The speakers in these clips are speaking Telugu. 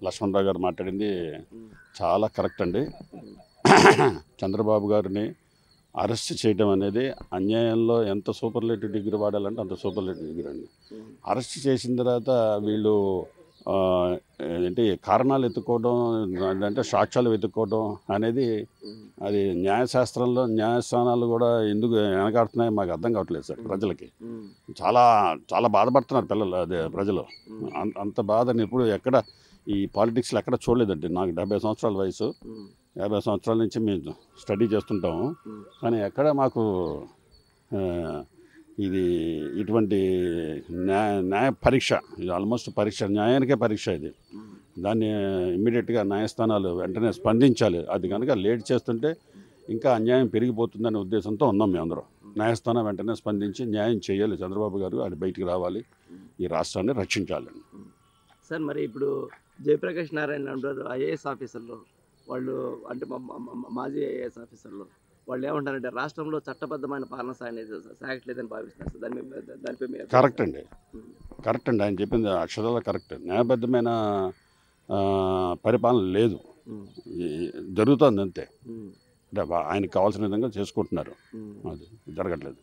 లక్ష్మణరావు గారు మాట్లాడింది ఉమ్, చాలా కరెక్ట్ అండి ఉమ్, చంద్రబాబు గారిని అరెస్ట్ చేయడం అనేది అన్యాయంలో ఎంత సూపర్లేటివ్ డిగ్రీ వాడాలంటే అంత సూపర్లేటివ్ డిగ్రీ అండి ఉమ్, అరెస్ట్ చేసిన తర్వాత వీళ్ళు ఆ, ఏంటి కారణాలు ఎత్తుకోవడం అంటే సాక్ష్యాలు వెతుక్కోవడం అనేది ఉమ్, అది న్యాయశాస్త్రంలో న్యాయస్థానాలు కూడా ఎందుకు వెనకాడుతున్నాయో మాకు అర్థం కావట్లేదు సార్ ప్రజలకి ఉమ్, చాలా చాలా బాధపడుతున్నారు పిల్లలు అదే ప్రజలు ఉమ్, అంత అంత బాధని ఎప్పుడు ఎక్కడ ఈ పాలిటిక్స్లో ఎక్కడ చూడలేదండి నాకు డెబ్బై సంవత్సరాల వయసు ఉమ్, యాభై సంవత్సరాల నుంచి మేము స్టడీ చేస్తుంటాము ఉమ్, కానీ ఎక్కడ మాకు ఆ, ఇది ఇటువంటి న్యాయ న్యాయ పరీక్ష ఇది ఆల్మోస్ట్ పరీక్ష న్యాయానికే పరీక్ష ఇది ఉమ్, దాన్ని ఇమ్మీడియట్గా న్యాయస్థానాలు వెంటనే స్పందించాలి అది కనుక లేట్ చేస్తుంటే ఇంకా అన్యాయం పెరిగిపోతుందనే ఉద్దేశంతో ఉన్నాం మేము అందరం న్యాయస్థానం వెంటనే స్పందించి న్యాయం చేయాలి చంద్రబాబు గారు అది బయటికి రావాలి ఈ రాష్ట్రాన్ని రక్షించాలి సార్ మరి ఇప్పుడు జయప్రకాష్ నారాయణ అంటారు ఐఏఎస్ ఆఫీసర్లు వాళ్ళు అంటే మా- మా- మా- మాజీ ఐఏఎస్ ఆఫీసర్లు వాళ్ళు ఏమంటారంటే రాష్ట్రంలో చట్టబద్ధమైన పాలన సాగలేదు సాగట్లేదని భావిస్తున్నారు సార్ దాని మీద- దానిపై మీ అభిప్రాయం కరెక్ట్ అండి ఉమ్, కరెక్ట్ అండి ఆయన చెప్పింది అక్షరాల కరెక్ట్ న్యాయబద్ధమైన ఆ, పరిపాలన లేదు ఉమ్, ఈ- జరుగుతోంది అంతే ఉమ్, అంటే వా- ఆయనకు కావాల్సిన విధంగా చేసుకుంటున్నారు ఉమ్. అది జరగట్లేదు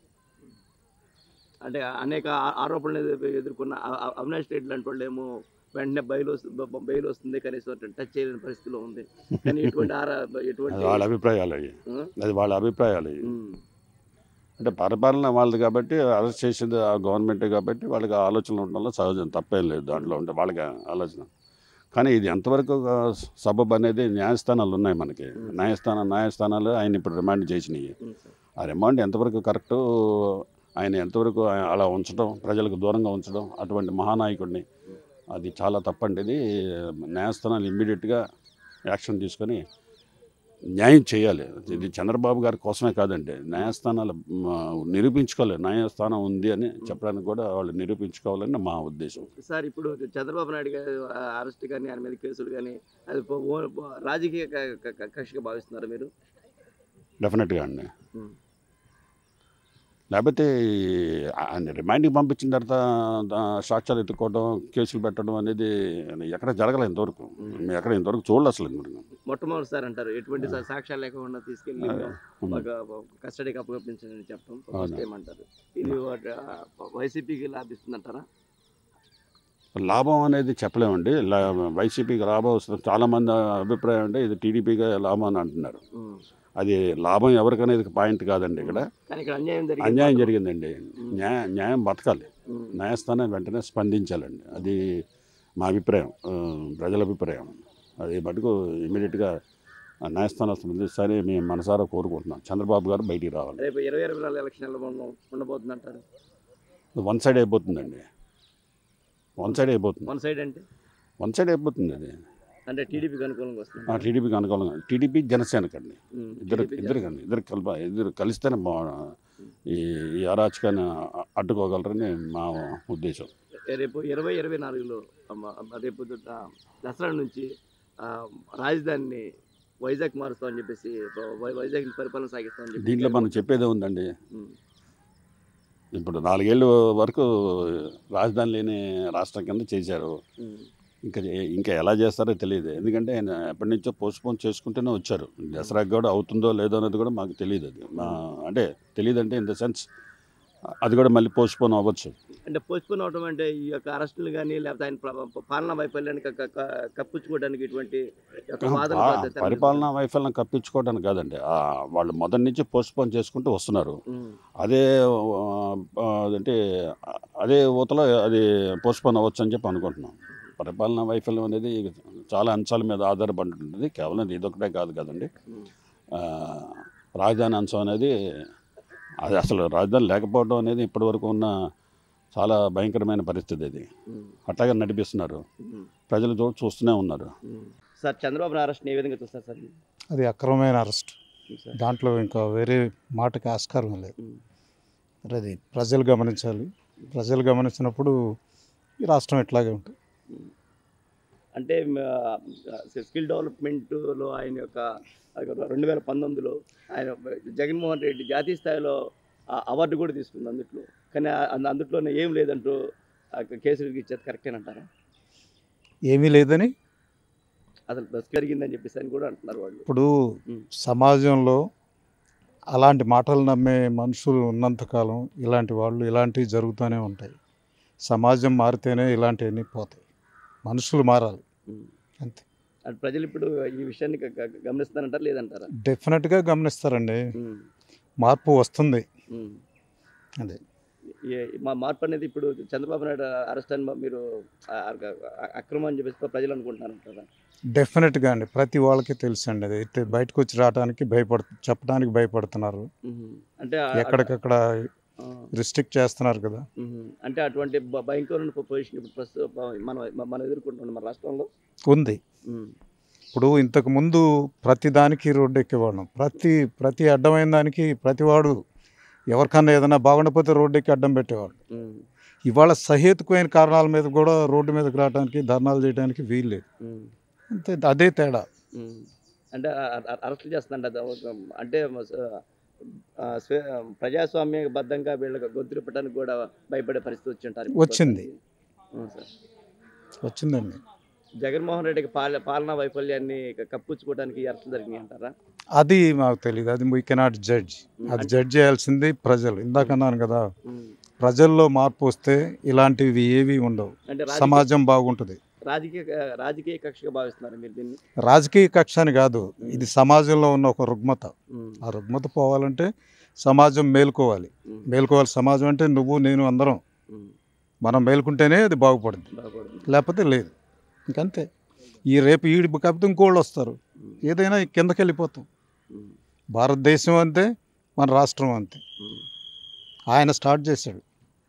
అంటే అనేక ఆ- ఆరోపణలు ఎదు- ఎదుర్కొన్న అ- అ- అవినాష్ రెడ్డి లాంటి వాళ్ళు ఏమో వెంటనే బయలు వస్తుంది బయలు వస్తుంది కనీసం టచ్ చేయలేని పరిస్థితిలో ఉంది కానీ ఎటువంటి ఆరా ఎటువంటి అది వాళ్ళ అభిప్రాయాలు అవి ఆ? అది వాళ్ళ అభిప్రాయాలు అవి ఉమ్, అంటే పరిపాలన వాళ్ళది కాబట్టి అరెస్ట్ చేసింది ఆ గవర్నమెంటే కాబట్టి వాళ్ళకి ఆ ఆలోచనలు ఉండడంలో సహజం తప్పేం లేదు దాంట్లో ఉంటే వాళ్ళకి ఆలోచన కానీ ఇది ఎంతవరకు ఆ, సబబ్ అనేది న్యాయస్థానాలు ఉన్నాయి మనకి న్యాయస్థానం న్యాయస్థానాలు ఆయన ఇప్పుడు రిమాండ్ చేసినాయి ఉమ్, సార్. ఆ రిమాండ్ ఎంతవరకు కరెక్టు ఆయన ఎంతవరకు ఆయన అలా ఉంచడం ప్రజలకు దూరంగా ఉంచడం అటువంటి మహానాయకుడిని అది చాలా తప్పండి ఇది న్యాయస్థానాలు ఇమ్మీడియట్గా యాక్షన్ తీసుకొని న్యాయం చేయాలి ఇది చంద్రబాబు గారి కోసమే కాదండి న్యాయస్థానాలు మ, నిరూపించుకోవాలి న్యాయస్థానం ఉంది అని చెప్పడానికి కూడా వాళ్ళు నిరూపించుకోవాలని మా ఉద్దేశం సార్ ఇప్పుడు చంద్రబాబు నాయుడు గారు అరెస్ట్ కానీ ఆయన మీద కేసులు కానీ అది పో- ఓ- పో- రాజకీయ క- క- క- కక్షగా భావిస్తున్నారు మీరు డెఫినెట్గా అండి ఉమ్, లేకపోతే ఆయన రిమాండ్కి పంపించిన తర్వాత దా- సాక్ష్యాలు ఎత్తుకోవడం కేసులు పెట్టడం అనేది ఎక్కడ జరగలేదు ఇంతవరకు మేము ఎక్కడ ఇంతవరకు చూడలేదు అసలు మరి మొట్టమొదటిసారి అంటారు ఎటువంటి సా- సాక్ష్యాలు లేకుండా తీసుకెళ్ళి ఉమ్. ఒక కస్టడీకి అప్పగించని చెప్పడం ఫస్ట్ అవును. టైం అంటారు ఇది వైసీపీకి లాభిస్తుందంటారా లాభం అనేది చెప్పలేమండి లా- వైసీపీకి లాభం వస్తుంది చాలామంది అభిప్రాయం అంటే ఇది టీడీపీగా లాభం అని అంటున్నారు ఉమ్. అది లాభం ఎవరికనేది పాయింట్ కాదండి ఇక్కడ కానీ ఇక్కడ అన్యాయం జరిగింది అన్యాయం జరిగిందండి న్యాయ న్యాయం బతకాలి ఉమ్. న్యాయస్థానం వెంటనే స్పందించాలండి అది మా అభిప్రాయం ఆ, ప్రజల అభిప్రాయం అది మటుకు ఇమీడియట్గా న్యాయస్థానం స్పందిస్తారని మేము మనసారా కోరుకుంటున్నాం చంద్రబాబు గారు బయటికి రావాలి రేపు ఇరవై ఇరవై నాలుగు ఎలక్షన్లో మనం ఉండబోతుందంటారు వన్ సైడ్ అయిపోతుందండి వన్ సైడ్ అయిపోతుంది వన్ సైడ్ అంటే వన్ సైడ్ అయిపోతుంది అది అంటే టీడీపీకి అనుకూలంగా వస్తుంది ఆ టీడీపీకి అనుకూలంగా టీడీపీ జనసేనకండి ఉమ్, ఇద్దరు TDP ఇద్దరు కండి ఇద్దరు కలప ఇద్దరు కలిస్తేనే బా ఈ ఈ అరాచకాన్ని అ- అడ్డుకోగలరని మా ఉద్దేశం రేపు ఇరవై ఇరవై నాలుగులో అమ్మ- అమ్మ రేపు ద- దసరా నుంచి ఆ, రాజధానిని వైజాగ్ మారుస్తామని చెప్పేసి వై- వైజాగ్ పరిపాలన సాగిస్తామని చెప్పి దీంట్లో మనం చెప్పేదే ఉందండి ఉమ్, ఇప్పుడు నాలుగేళ్ళు వరకు రాజధాని లేని రాష్ట్రం కింద చేశారు ఉమ్, ఇంకా ఏ- ఇంకా ఎలా చేస్తారో తెలియదు ఎందుకంటే ఆయన ఎప్పటి నుంచో పోస్ట్పోన్ చేసుకుంటూనే వచ్చారు దసరాకి కూడా అవుతుందో లేదో అనేది కూడా మాకు తెలియదు అది మా అంటే తెలియదు అంటే ఇన్ ద సెన్స్ అది కూడా మళ్ళీ పోస్ట్పోన్ అవ్వచ్చు అంటే పోస్ట్పోన్ అవడం అంటే ఈ యొక్క అరెస్టులు కానీ లేకపోతే ఆయన ప్ర- పాలనా వైఫల్యాన్ని క- క- క- కప్పించుకోవడానికి ఇటువంటి యొక్క వాదన పా- పద్ధతి- పరిపాలనా వైఫల్యం కప్పించుకోవడానికి కాదండి ఆ, వాళ్ళు మొదటి నుంచి పోస్ట్పోన్ చేసుకుంటూ వస్తున్నారు ఉమ్, అదే ఆ, అంటే అదే ఊతలో అది పోస్ట్పోన్ అవ్వచ్చు అని చెప్పి అనుకుంటున్నాం పరిపాలనా వైఫల్యం అనేది చాలా అంశాల మీద ఆధారపడి ఉంటుంది కేవలం ఇదొకటే కాదు కదండి ఉమ్, ఆ, రాజధాని అంశం అనేది అది అసలు రాజధాని లేకపోవడం అనేది ఇప్పటివరకు ఉన్న చాలా భయంకరమైన పరిస్థితి అది ఉమ్, అట్లాగే నడిపిస్తున్నారు ఉమ్, ప్రజలు చూ చూస్తూనే ఉన్నారు ఉమ్. సార్ చంద్రబాబు అరెస్ట్ ఏ విధంగా చూస్తారు సార్ అది అక్రమమైన అరెస్ట్ సార్ దాంట్లో ఇంకా వేరే మాటకి ఆస్కారం లేదు ఉమ్, మరి అది ప్రజలు గమనించాలి ప్రజలు గమనించినప్పుడు ఈ రాష్ట్రం ఇట్లాగే ఉంటుంది అంటే స్కిల్ డెవలప్మెంట్లో ఆయన యొక్క రెండు వేల పంతొమ్మిదిలో ఆయన జగన్మోహన్ రెడ్డి జాతీయ స్థాయిలో ఆ అవార్డు కూడా తీసుకుంది అందుట్లో కానీ ఆ- అందు- అందుట్లోనే ఏం లేదంటూ ఆ కేసులు ఇచ్చేది కరెక్టేనంటారా ఏమీ లేదని అసలు బస్ జరిగిందని చెప్పేసి అని కూడా అంటున్నారు వాళ్ళు ఇప్పుడు ఉమ్. సమాజంలో అలాంటి మాటలు నమ్మే మనుషులు ఉన్నంతకాలం ఇలాంటి వాళ్ళు ఇలాంటివి జరుగుతూనే ఉంటాయి సమాజం మారితేనే ఇలాంటివన్నీ పోతాయి మనుషులు మారాలి ఉమ్. అంతే అటు ప్రజలు ఇప్పుడు ఈ విషయాన్ని గ- గ- గమనిస్తారంటారా లేదంటారా డెఫినెట్గా గమనిస్తారండి ఉమ్. మార్పు వస్తుంది ఉమ్. అదే ఏ- మా మార్పు అనేది ఇప్పుడు చంద్రబాబు నాయుడు అరెస్ట్ అని మీరు ఆ- ఆ- అక్రమం అని చెప్పేసి ప్రజలు అనుకుంటున్నారంటారా డెఫినెట్గా అండి ప్రతి వాళ్ళకి తెలుసు అండి అది ఇట్టే బయటకు వచ్చి రావడానికి భయపడు చెప్పడానికి భయపడుతున్నారు ఉమ్. అంటే ఆ- ఎక్కడికక్కడ ఆ, రిస్ట్రిక్ట్ చేస్తున్నారు కదా ఉమ్. అంటే అటువంటి భ- భయంకరమైన పొజిషన్ ఇప్పుడు ప్రస్తుతం మనం మనం ఎదుర్కొంటున్నాం మన రాష్ట్రంలో ఉంది ఉమ్. ఇప్పుడు ఇంతకు ముందు ప్రతి దానికి రోడ్డు ఎక్కేవాళ్ళం ప్రతి ప్రతి అడ్డమైన దానికి ప్రతివాడు ఎవరికన్నా ఏదైనా బాగుండకపోతే రోడ్డు ఎక్కి అడ్డం పెట్టేవాడు ఉమ్. ఇవాళ సహేతుకమైన కారణాల మీద కూడా రోడ్డు మీదకి రావడానికి ధర్నాలు చేయడానికి వీల్లేదు ఉమ్. అంతే అదే తేడా ఉమ్. అంటే అరెస్ట్ చేస్తుందంట అది ఒక- అంటే ఆ, స్వే- ప్రజాస్వామ్యబద్ధంగా వీళ్ళకి గొంతులు పెట్టడానికి కూడా భయపడే పరిస్థితి వచ్చి ఉంటారు ఇప్పుడు. వచ్చింది. అవును సార్ వచ్చిందండి జగన్మోహన్ రెడ్డికి పాల పాలనా వైఫల్యాన్ని క- కప్పించుకోవడానికి ఈ అరెస్టులు జరిగినాయి అంటారా అది మాకు తెలియదు అది వీ కెనాట్ జడ్జ్ అది జడ్జ్ చేయాల్సింది ప్రజలు ఇందాక అన్నాను కదా ఉమ్. ప్రజల్లో మార్పు వస్తే ఇలాంటివి ఏవి ఉండవు అంటే రాజకీయ సమాజం బాగుంటుంది రాజకీయ రాజకీయ కక్షగా భావిస్తున్నారు మీరు దీన్ని రాజకీయ కక్ష అని కాదు ఇది సమాజంలో ఉన్న ఒక రుగ్మత ఉమ్. ఆ రుగ్మత పోవాలంటే సమాజం మేలుకోవాలి ఉమ్. మేలుకోవాలి సమాజం అంటే నువ్వు నేను అందరం ఉమ్. మనం మేలుకుంటేనే అది బాగుపడుతుంది బాగుపడుతుంది. లేకపోతే లేదు ఇంకంతే ఈ రేపు ఈడి కాకపోతే ఇంకోళ్ళు వస్తారు ఉమ్. ఏదైనా కిందకి వెళ్ళిపోతాం ఉమ్. భారతదేశం అంతే మన రాష్ట్రం అంతే ఉమ్. ఆయన స్టార్ట్ చేశాడు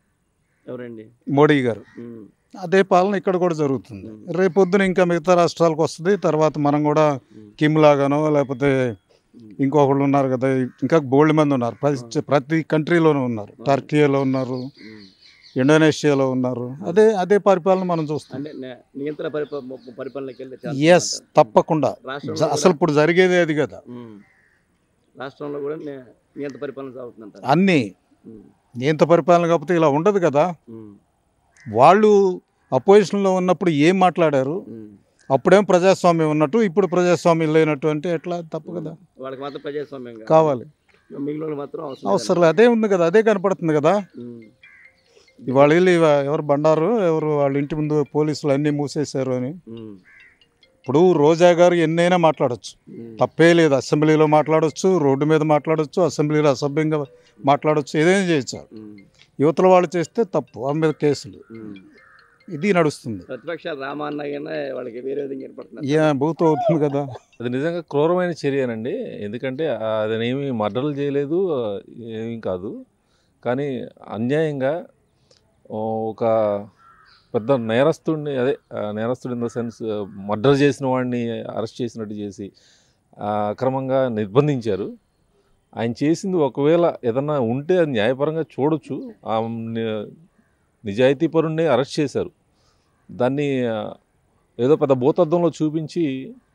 ఎవరండి మోడీ గారు ఉమ్. అదే పాలన ఇక్కడ కూడా జరుగుతుంది రేపొద్దున ఇంకా మిగతా రాష్ట్రాలకు వస్తుంది తర్వాత మనం కూడా ఉమ్. కిమ్ లాగానో లేకపోతే ఉమ్. ఇంకొకళ్ళు ఉన్నారు కదా ఇంకా బోల్డ్ మంది ఉన్నారు ప్రతి ప్రతి కంట్రీలోనూ ఉన్నారు టర్కీలో ఉన్నారు ఉమ్. ఇండోనేషియాలో ఉన్నారు అదే అదే పరిపాలన మనం చూస్తాం అంటే నే- నియంత్రణ పరిప పరిపాలనకి వెళ్ళే ఛాన్స్ ఎస్ ఉందంటారు. తప్పకుండా రాష్ట్రంలో జ- అసలు ఇప్పుడు జరిగేది అది కదా ఉమ్. రాష్ట్రంలో కూడా నే- నియంత్రణ పరిపాలన సాగుతుందంటారు అన్నీ ఉమ్. నియంత పరిపాలన కాకపోతే ఇలా ఉండదు కదా ఉమ్. వాళ్ళు అపోజిషన్లో ఉన్నప్పుడు ఏం మాట్లాడారు ఉమ్. అప్పుడేం ప్రజాస్వామ్యం ఉన్నట్టు ఇప్పుడు ప్రజాస్వామ్యం లేనట్టు అంటే ఎట్లా తప్పు కదా వాళ్ళకి మాత్రం ప్రజాస్వామ్యం కావాలి. కావాలి మిగిలిన వాళ్ళకి మాత్రం అవసరం అవసరం లేదు. అదే ఉంది కదా అదే కనపడుతుంది కదా లేదు. ఉమ్. ఇవాళ వెళ్ళి ఇవా- ఎవరు బండారు ఎవరు వాళ్ళ ఇంటి ముందు పోలీసులు అన్నీ మూసేశారు అని ఉమ్. ఇప్పుడు రోజా గారు ఎన్నైనా మాట్లాడొచ్చు ఉమ్. తప్పే లేదు అసెంబ్లీలో మాట్లాడొచ్చు రోడ్డు మీద మాట్లాడొచ్చు అసెంబ్లీలో అసభ్యంగా మాట్లాడొచ్చు ఏదైనా చేయొచ్చు ఉమ్. యువతల వాళ్ళు చేస్తే తప్పు వాళ్ళ మీద కేసులు ఉమ్. ఇది నడుస్తుంది ప్రతిపక్షాలు రామన్నగానే వాళ్ళకి వేరే విధంగా ఏర్పడుతున్నారు ఏ బూత్ అవుతుంది కదా అది నిజంగా క్రూరమైన చర్యనండి ఎందుకంటే అతనేమి మర్డర్లు చేయలేదు ఏమీ కాదు కానీ అన్యాయంగా ఓ, ఒక పెద్ద నేరస్తుడిని అదే ఆ, నేరస్తుడు ఇన్ ద సెన్స్ మర్డర్ చేసిన వాడిని అరెస్ట్ చేసినట్టు చేసి ఆ, అక్రమంగా నిర్బంధించారు ఆయన చేసింది ఒకవేళ ఏదన్నా ఉంటే అది న్యాయపరంగా చూడొచ్చు ఆ ని- నిజాయితీపరుణ్ణి అరెస్ట్ చేశారు దాన్ని ఆ, ఏదో పెద్ద భూతద్దంలో చూపించి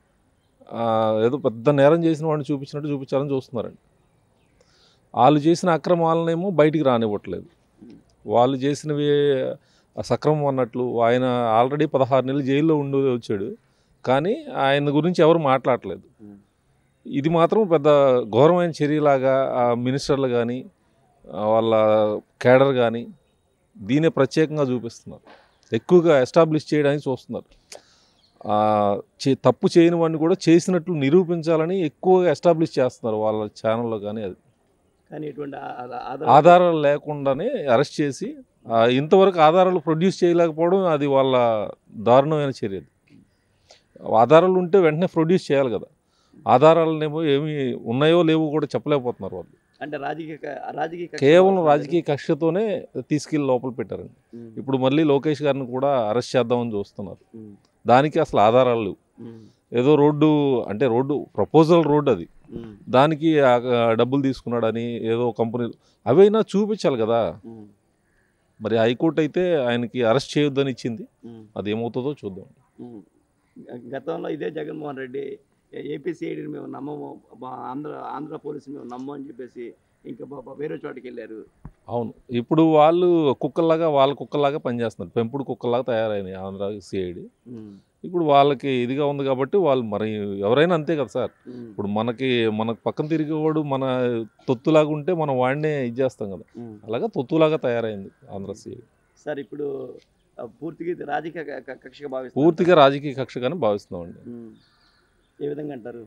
ఆ, ఏదో పెద్ద నేరం చేసిన వాడిని చూపించినట్టు చూపించాలని చూస్తున్నారండి వాళ్ళు చేసిన అక్రమాలనేమో బయటికి రానివ్వట్లేదు వాళ్ళు చేసినవి సక్రమం అన్నట్లు ఆయన ఆల్రెడీ పదహారు నెలలు జైల్లో ఉండి వచ్చాడు కానీ ఆయన గురించి ఎవరు మాట్లాడట్లేదు ఇది మాత్రం పెద్ద ఘోరమైన చర్యలాగా ఆ మినిస్టర్లు కానీ వాళ్ళ కేడర్ కానీ దీనే ప్రత్యేకంగా చూపిస్తున్నారు ఎక్కువగా ఎస్టాబ్లిష్ చేయడానికి చూస్తున్నారు ఆ, చే తప్పు చేయని వాడిని కూడా చేసినట్లు నిరూపించాలని ఎక్కువగా ఎస్టాబ్లిష్ చేస్తున్నారు వాళ్ళ ఛానల్లో కానీ అది కానీ ఇటువంటి ఆ- ఆ- ఆధారాలు- ఆధారాలు లేకుండానే అరెస్ట్ చేసి ఆ, ఇంతవరకు ఆధారాలు ప్రొడ్యూస్ చేయలేకపోవడం అది వాళ్ళ దారుణమైన చర్య అది. ఆధారాలు ఉంటే వెంటనే ప్రొడ్యూస్ చేయాలి కదా ఆధారాలనేమో ఏమి ఉన్నాయో లేవో కూడా చెప్పలేకపోతున్నారు వాళ్ళు అంటే రాజకీయ క- రాజకీయ కక్ష కేవలం భావిస్తున్నారు. రాజకీయ కక్షతోనే తీసుకెళ్లి లోపల పెట్టారండి ఉమ్. ఇప్పుడు మళ్ళీ లోకేష్ గారిని కూడా అరెస్ట్ చేద్దామని చూస్తున్నారు ఉమ్. దానికి అసలు ఆధారాలు లేవు ఉమ్. ఏదో రోడ్డు అంటే రోడ్డు ప్రపోజల్ రోడ్డు అది ఉమ్. దానికి ఆ డబ్బులు తీసుకున్నాడని ఏదో కంపెనీ అవైనా చూపించాలి కదా ఉమ్. మరి హైకోర్టు అయితే ఆయనకి అరెస్ట్ చేయొద్దని ఇచ్చింది ఉమ్. అది ఏమవుతుందో చూద్దాం ఉమ్. గతంలో ఇదే జగన్మోహన్ రెడ్డి ఏపీ సిఐడిని మేము నమ్మము మా ఆంధ్ర ఆంధ్ర పోలీసు మేము నమ్మము అని చెప్పేసి ఇంకా బా- బా- వేరే చోటుకి వెళ్ళారు అవును ఇప్పుడు వాళ్ళు కుక్కల్లాగా వాళ్ళ కుక్కల్లాగా పనిచేస్తున్నారు పెంపుడు కుక్కల్లాగా తయారైనాయి ఆంధ్ర సిఐడి ఉమ్. ఇప్పుడు వాళ్ళకి ఇదిగా ఉంది కాబట్టి వాళ్ళు మరి ఎవరైనా అంతే కదా సార్ ఉమ్, ఇప్పుడు మనకి మనకు పక్కన తిరిగేవాడు మన తొత్తులాగా ఉంటే మనం వాడినే ఇది చేస్తాం కదా ఉమ్. అలాగా తొత్తులాగా తయారైంది ఆంధ్ర సీఐ సార్ ఇప్పుడు ఆ, పూర్తిగా ఇది రాజకీయ క- క- కక్షగా భావిస్తారు పూర్తిగా రాజకీయ కక్షగానే భావిస్తున్నామండి ఏ విధంగా అంటారు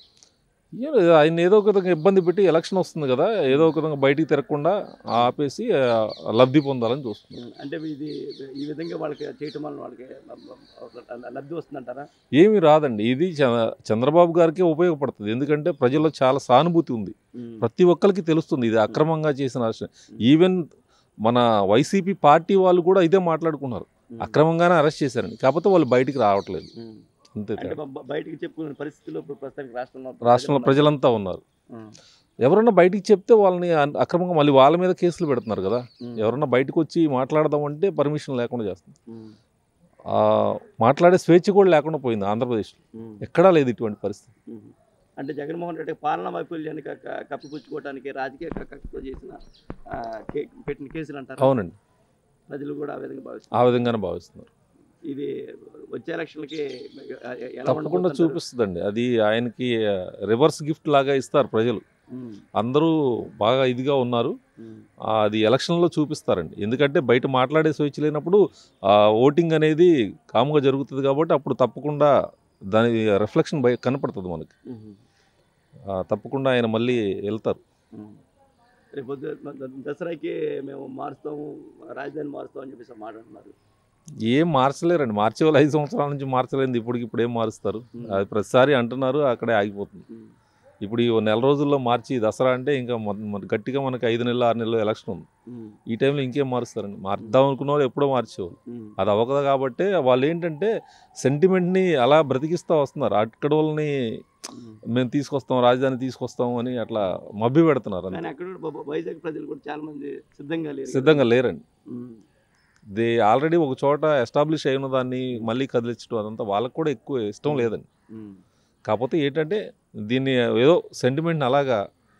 ఏం లేదు, ఆయన ఏదో ఒక విధంగా ఇబ్బంది పెట్టి ఎలక్షన్ వస్తుంది కదా ఏదో ఒక విధంగా బయటికి తిరగకుండా ఆపేసి ఆ, లబ్ధి పొందాలని చూస్తున్నారు ఉమ్, అంటే ఇది ఈ విధంగా వాళ్ళకి చేయటం వల్ల వాళ్ళకి లబ్ధి వస్తుందంటారా ఏమీ రాదండి ఇది చ- చంద్రబాబు గారికి ఉపయోగపడుతుంది ఎందుకంటే ప్రజల్లో చాలా సానుభూతి ఉంది ఉమ్, ప్రతి ఒక్కరికి తెలుస్తుంది ఇది అక్రమంగా చేసిన అరెస్ట్ ఈవెన్ మన వైసీపీ పార్టీ వాళ్ళు కూడా ఇదే మాట్లాడుకున్నారు ఉమ్, అక్రమంగానే అరెస్ట్ చేశారండి కాకపోతే వాళ్ళు బయటికి రావట్లేదు ఉమ్. అంతే అంటే తేడా. బ- బయటికి చెప్పుకునే పరిస్థితుల్లో ఇప్పుడు ప్రస్తుతానికి రాష్ట్రంలో రాష్ట్రంలో ప్రజలు ప్రజలంతా ఉన్నారు ఉమ్, ఎవరన్నా బయటికి చెప్తే వాళ్ళని అన్- అక్రమంగా మళ్ళీ వాళ్ళ మీద కేసులు పెడుతున్నారు కదా ఉమ్, ఎవరన్నా బయటకు వచ్చి మాట్లాడదాం అంటే పర్మిషన్ లేకుండా చేస్తుంది ఉమ్, ఆ, మాట్లాడే స్వేచ్ఛ కూడా లేకుండా పోయింది ఆంధ్రప్రదేశ్లో ఉమ్, ఎక్కడా లేదు ఇటువంటి పరిస్థితి ఉమ్. అంటే జగన్మోహన్ రెడ్డి పాలనా వైఫల్యాన్ని క- క- కప్పిపుచ్చుకోవడానికి రాజకీయ క- కక్షతో చేసిన ఆ, కే- పెట్టిన కేసులు అంటారు అవునండి ప్రజలు కూడా ఆ విధంగా ఆ భావిస్తారు విధంగానే భావిస్తున్నారు ఇది వచ్చే ఎలక్షన్లకి ఎలా తప్పకుండా ఉండబోతుందంటారు? చూపిస్తుందండి అది ఆయనకి రివర్స్ గిఫ్ట్ లాగా ఇస్తారు ప్రజలు ఉమ్, అందరూ బాగా ఇదిగా ఉన్నారు ఉమ్, ఆ, అది ఎలక్షన్లో చూపిస్తారండి ఎందుకంటే బయట మాట్లాడే స్వేచ్ఛ లేనప్పుడు ఆ, ఓటింగ్ అనేది కాముగా జరుగుతుంది కాబట్టి అప్పుడు తప్పకుండా దాని రిఫ్లెక్షన్ బయ కనపడుతుంది మనకి ఉమ్, ఆ, తప్పకుండా ఆయన మళ్ళీ వెళ్తారు ఉమ్. రేపు పొద్దు- ద- దసరాకి మేము మారుస్తాము రాజధాని మారుస్తాం అని చెప్పేసి మాట్లాడుతున్నారు ఏం మార్చలేరండి మార్చే వాళ్ళు ఐదు సంవత్సరాల నుంచి మార్చలేదు ఇప్పటికి ఇప్పుడు ఏం మారుస్తారు ఉమ్, అది ప్రతిసారి అంటున్నారు అక్కడే ఆగిపోతుంది ఉమ్, ఇప్పుడు ఈ నెల రోజుల్లో మార్చి దసరా అంటే ఇంకా మన- మన గట్టిగా మనకి ఐదు నెలలు ఆరు నెలలు ఎలక్షన్ ఉంది ఉమ్, ఈ టైంలో ఇంకేం మారుస్తారండి మార్చుదాం అనుకున్న వాళ్ళు ఎప్పుడో మార్చేవాళ్ళు ఉమ్, అది అవ్వకదు కాబట్టి వాళ్ళు ఏంటంటే సెంటిమెంట్ని అలా బ్రతికిస్తూ వస్తున్నారు అక్కడ వాళ్ళని ఉమ్. మేము తీసుకొస్తాం రాజధాని తీసుకొస్తాం అని అట్లా మభ్య పెడుతున్నారు అంతే. కానీ అక్కడ కూడా బ- వైజాగ్ ప్రజలు కూడా చాలా మంది సిద్ధంగా లేరు కదా. సిద్ధంగా లేరండి ఉమ్, దే ఆల్రెడీ ఒక చోట ఎస్టాబ్లిష్ అయిన దాన్ని మళ్ళీ కదిలించడం అదంతా వాళ్ళకు కూడా ఎక్కువ ఇష్టం లేదండి ఉమ్, కాకపోతే ఏంటంటే దీన్ని ఏదో సెంటిమెంట్ని అలాగా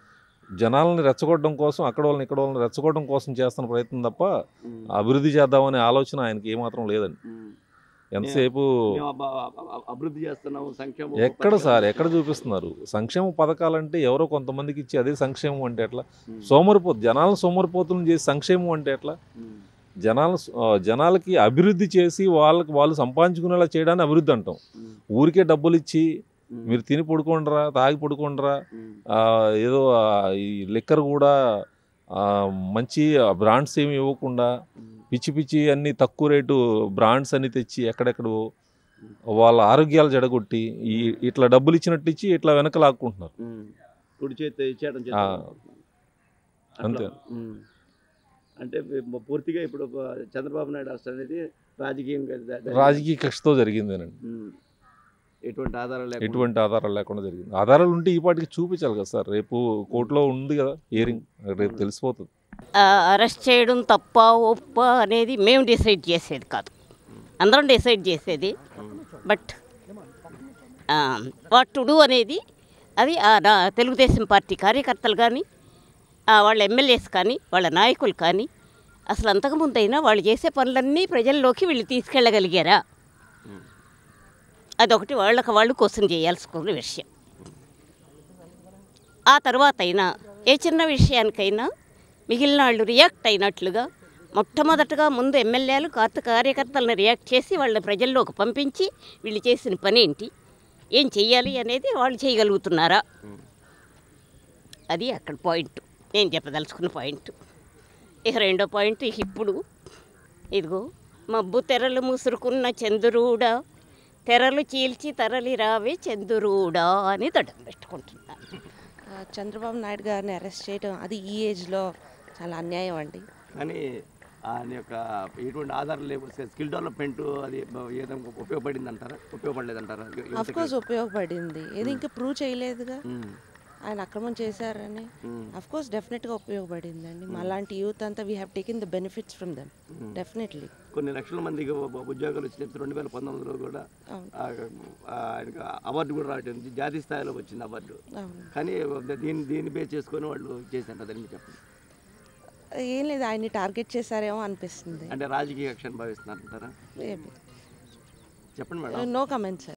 జనాలని రెచ్చగొట్టడం కోసం అక్కడ వాళ్ళని ఇక్కడ వాళ్ళని రెచ్చగొట్టడం కోసం చేస్తున్న ప్రయత్నం తప్ప ఉమ్, అభివృద్ధి చేద్దామనే ఆలోచన ఆయనకి ఏమాత్రం లేదండి ఉమ్. ఎంతసేపు మేము అబ్బ- అబ్బ- అబ్బ- అభివృద్ధి చేస్తున్నాము సంక్షేమ ఎక్కడ సార్ ఎక్కడ చూపిస్తున్నారు సంక్షేమ పథకాలంటే ఎవరో కొంతమందికి ఇచ్చి అదే సంక్షేమం అంటే ఎట్లా ఉమ్, సోమరిపోతు జనాలను సోమరిపోతులను చేసి సంక్షేమం అంటే ఎట్లా ఉమ్, జనాలు ఆ, జనాలకి అభివృద్ధి చేసి వాళ్ళకి వాళ్ళు సంపాదించుకునేలా చేయడాన్ని అభివృద్ధి అంటాం ఉమ్, ఊరికే డబ్బులు ఇచ్చి ఉమ్, మీరు తిని పడుకోండిరా తాగి పడుకోండిరా ఉమ్, ఆ, ఏదో ఆ, ఈ లిక్కర్ కూడా ఆ, మంచి బ్రాండ్స్ ఏమి ఇవ్వకుండా ఉమ్, పిచ్చి పిచ్చి అన్ని తక్కువ రేటు బ్రాండ్స్ అన్ని తెచ్చి ఎక్కడెక్కడ వాళ్ళ ఆరోగ్యాలు జడగొట్టి ఈ ఇట్లా డబ్బులు ఇచ్చినట్టు ఇచ్చి ఇట్లా వెనక లాక్కుంటున్నారు ఉమ్. కుడి చేతి ఇచ్చేయడం ఆ, చేస్తాం అంతే. అంటే మ- పూర్తిగా ఇప్పుడు బ- చంద్రబాబు నాయుడు అరెస్ట్ అనేది రాజకీయంగా జ- జరిగింది. రాజకీయ కక్షతో జరిగిందేనండి ఉమ్. ఎటువంటి ఆధారాలు లేకుండా ఎటువంటి ఆధారాలు లేకుండా జరిగింది ఆధారాలు ఉంటే ఈ పాటికి చూపించాలి కదా సార్ రేపు కోర్టులో ఉంది కదా హియరింగ్ రేపు తెలిసిపోతుంది ఆ, అరెస్ట్ చేయడం తప్ప ఒప్ప అనేది మేము డిసైడ్ చేసేది కాదు అందరం డిసైడ్ చేసేది బట్ వాట్ టు డూ అనేది అది ఆ నా తెలుగుదేశం పార్టీ కార్యకర్తలు కానీ వాళ్ళ ఎమ్మెల్యేస్ కానీ వాళ్ళ నాయకులు కానీ అసలు అంతకుముందైనా వాళ్ళు చేసే పనులన్నీ ప్రజల్లోకి వీళ్ళు తీసుకెళ్ళగలిగారా అదొకటి వాళ్ళకి వాళ్ళు క్వశ్చన్ చేయాల్సిన విషయం ఆ తర్వాత అయినా ఏ చిన్న విషయానికైనా మిగిలిన వాళ్ళు రియాక్ట్ అయినట్లుగా మొట్టమొదటగా ముందు ఎమ్మెల్యేలు కార్త కార్యకర్తలను రియాక్ట్ చేసి వాళ్ళని ప్రజల్లోకి పంపించి వీళ్ళు చేసిన పని ఏంటి ఏం చెయ్యాలి అనేది వాళ్ళు చేయగలుగుతున్నారా అది అక్కడ పాయింట్ నేను చెప్పదలుచుకున్న పాయింట్ ఇక రెండో పాయింట్ ఇక ఇప్పుడు ఇదిగో మబ్బు తెరలు ముసురుకున్న చంద్రుడా తెరలు చీల్చి తరలి రావే చంద్రుడా అని దండం పెట్టుకుంటున్నాను ఆ, చంద్రబాబు నాయుడు గారిని అరెస్ట్ చేయడం అది ఈ ఏజ్లో చాలా అన్యాయం అండి కానీ ఆయన యొక్క ఎటువంటి ఆధారాలు లేవు స్కిల్ డెవలప్మెంట్ అది ఏదో ఉపయోగపడింది అంటారా ఉపయోగపడలేదంటారా అఫ్ కోర్స్ ఉపయోగపడింది ఏది ఇంకా ప్రూవ్ చేయలేదుగా ఉమ్, ఆయన అక్రమం చేశారని ఉమ్, అఫ్ కోర్స్ డెఫినెట్గా ఉపయోగపడిందండి మాలాంటి యూత్ అంతా we have taken the benefits from them definitely కొన్ని లక్షల మందికి ఉ- ఉ- ఉద్యోగాలు వచ్చినట్టు రెండు వేల పంతొమ్మిదిలో కూడా అవును ఆ, ఆ, ఆయనకు అవార్డు కూడా రావడం జాతీయ స్థాయిలో వచ్చింది అవార్డు అవును కానీ దీన్ని దీన్ని బేస్ చేసుకొని వాళ్ళు చేశారంట దాన్ని మీరు చెప్పండి ఏం లేదు ఆయన్ని టార్గెట్ చేశారేమో అనిపిస్తుంది అంటే రాజకీయ కక్షను భావిస్తున్నారంటారా Maybe. చెప్పండి మేడం నో కమెంట్ సార్